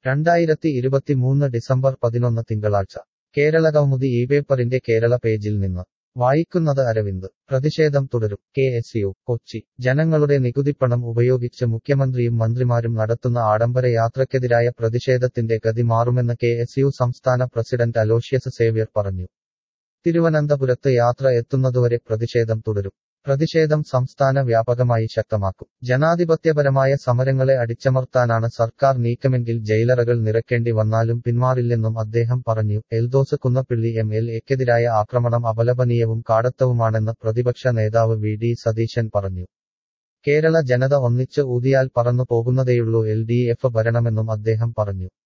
രണ്ടായിരത്തി ഇരുപത്തിമൂന്ന് ഡിസംബർ പതിനൊന്ന് തിങ്കളാഴ്ച കേരളകൗമുദി ഈ പേപ്പറിന്റെ കേരള പേജിൽ നിന്ന് വായിക്കുന്നത് അരവിന്ദ് പ്രതിഷേധം തുടരും കെ എസ് യു കൊച്ചി ജനങ്ങളുടെ നികുതിപ്പണം ഉപയോഗിച്ച് മുഖ്യമന്ത്രിയും മന്ത്രിമാരും നടത്തുന്ന ആഡംബര യാത്രയ്ക്കെതിരായ പ്രതിഷേധത്തിന്റെ ഗതി മാറുമെന്ന് കെ എസ് യു സംസ്ഥാന പ്രസിഡന്റ് അലോഷ്യസ് സേവ്യർ പറഞ്ഞു തിരുവനന്തപുരത്ത് യാത്ര എത്തുന്നതുവരെ പ്രതിഷേധം തുടരും പ്രതിഷേധം സംസ്ഥാന വ്യാപകമായി ശക്തമാക്കും ജനാധിപത്യപരമായ സമരങ്ങളെ അടിച്ചമർത്താനാണ് സർക്കാർ നീക്കമെങ്കിൽ ജയിലറകൾ നിറയ്ക്കേണ്ടി വന്നാലും പിന്മാറില്ലെന്നും അദ്ദേഹം പറഞ്ഞു എൽദോസ് കുന്നപ്പിള്ളി എം എൽ എക്കെതിരായ ആക്രമണം അപലപനീയവും കാടത്തവുമാണെന്ന് പ്രതിപക്ഷ നേതാവ് വി ഡി സതീശൻ പറഞ്ഞു കേരള ജനത ഒന്നിച്ച് ഊതിയാൽ പറന്നു പോകുന്നതേയുള്ളൂ എൽ ഡി എഫ് ഭരണമെന്നും അദ്ദേഹം പറഞ്ഞു